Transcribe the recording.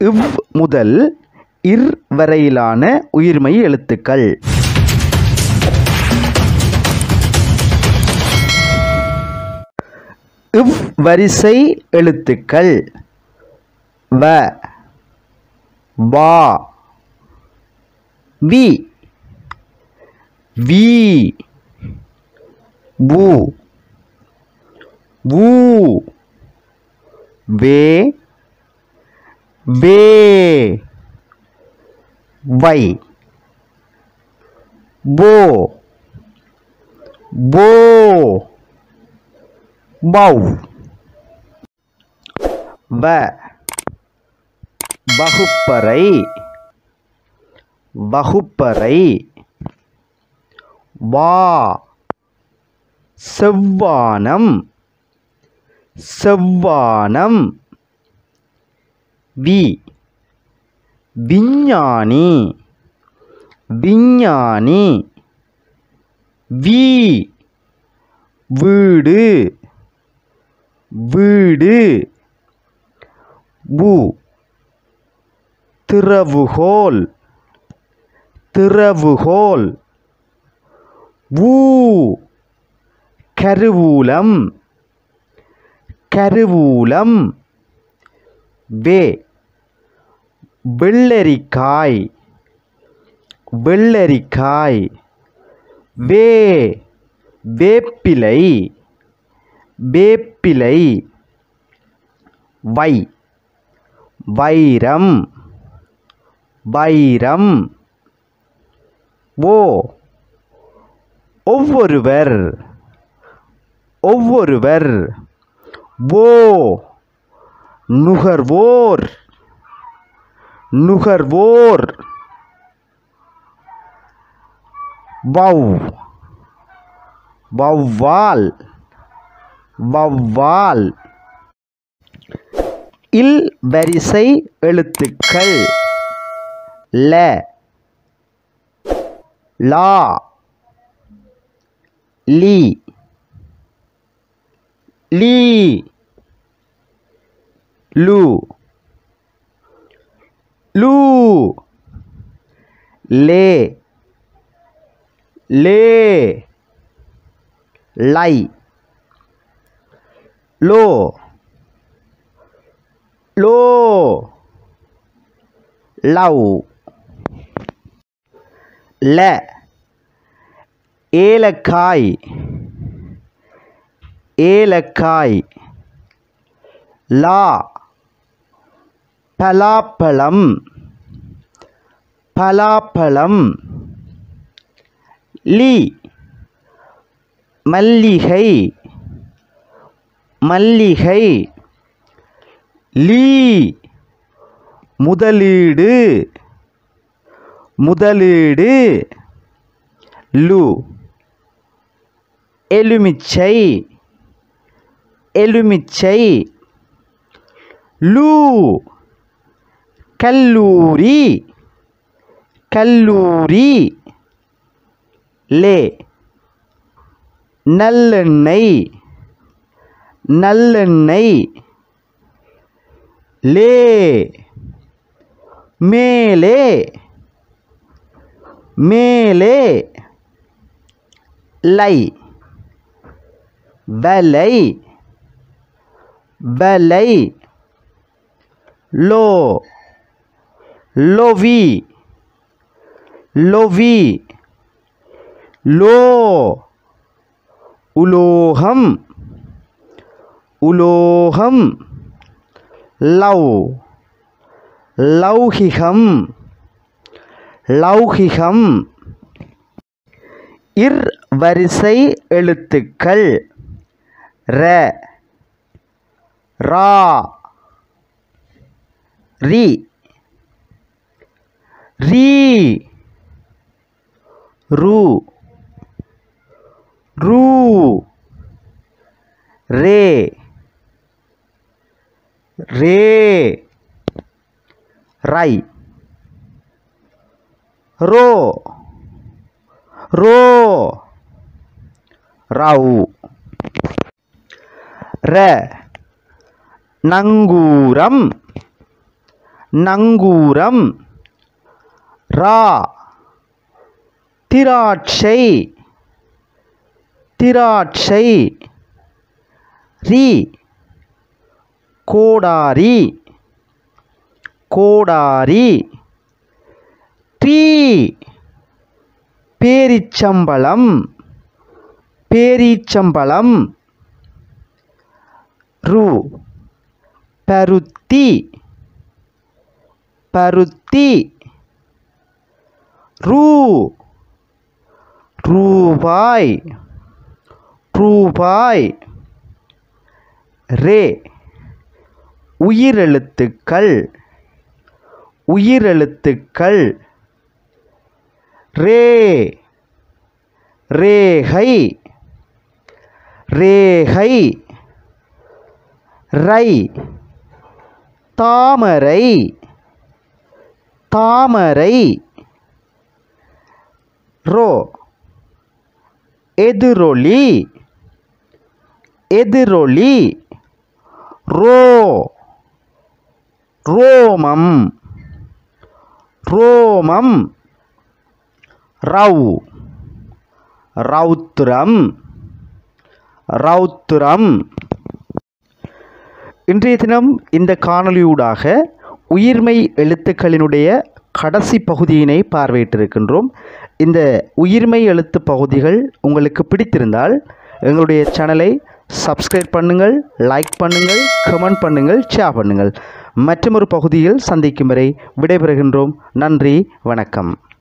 இவ் முதல் இர் வரையிலான உயிர்மெய் எழுத்துக்கள் இவ் வரிசை எழுத்துக்கள் வ வா வி வி வு வு வே வே வை போ போ பௌ வ வகுப்பறை வகுப்பறை வா செவ்வானம் செவ்வானம் வி விஞ்ஞானி விஞ்ஞானி வி வீடு வீடு வு திறவுகோல் திறவுகோல் ஊ கருவூலம் கருவூலம் வே வெள்ளரிக்காய் வெள்ளரிக்காய் வே வேப்பிலை வேப்பிலை வை வைரம் வைரம் ஓ ஒவ்வொருவர் ஒவ்வொருவர் ஓ நுகர்வோர் நுகர்வோர் வௌ வௌவால் வௌவால் இல் வரிசை எழுத்துக்கள் ல லா லி லீ லு லூ லே லே லை லோ லோ லவ் ல ஏலக்காய் ஏலக்காய் லா பலாப்பழம் பலாப்பழம் லி மல்லிகை மல்லிகை லீ முதலீடு முதலீடு லு எலுமிச்சை எலுமிச்சை லூ கல்லூரி கல்லூரி லே நல்லெண்ணெய் நல்லெண்ணெய் லே மேலே மேலே லை வலை வலை லோ லோவி லோவி லோ உலோகம் உலோகம் லவ் லௌகிகம் லௌகிகம் இர் வரிசை எழுத்துக்கள் ர ரா ரி ரீ ரு ரூ ரே ரே ரை ரோ ரோ ரவு ர நங்கூரம் நங்கூரம் ரா திராட்சை திராட்சை ரி கோடாரி கோடாரி ட்ரீ பேரிச்சம்பழம் பேரீச்சம்பழம் ரு பருத்தி பருத்தி ரூ ரூபாய் ரூபாய் ரே உயிரெழுத்துக்கள் உயிரெழுத்துக்கள் ரே ரேகை ரேகை ரை தாமரை தாமரை ரோ எதிரொலி எதிரொலி ரோ ரோமம் ரோமம் ரவ் ரௌத்ரம் ரௌத்ரம் இன்றைய தினம் இந்த காணொளியூடாக உயிர்மை எழுத்துக்களினுடைய கடைசி பகுதியினை பார்வையிட்டிருக்கின்றோம் இந்த உயிர்மை எழுத்து பகுதிகள் உங்களுக்கு பிடித்திருந்தால் எங்களுடைய சேனலை சப்ஸ்கிரைப் பண்ணுங்கள் லைக் பண்ணுங்கள் கமெண்ட் பண்ணுங்கள் ஷேர் பண்ணுங்கள் மற்றொரு பகுதியில் சந்திக்கும் வரை விடைபெறுகின்றோம் நன்றி வணக்கம்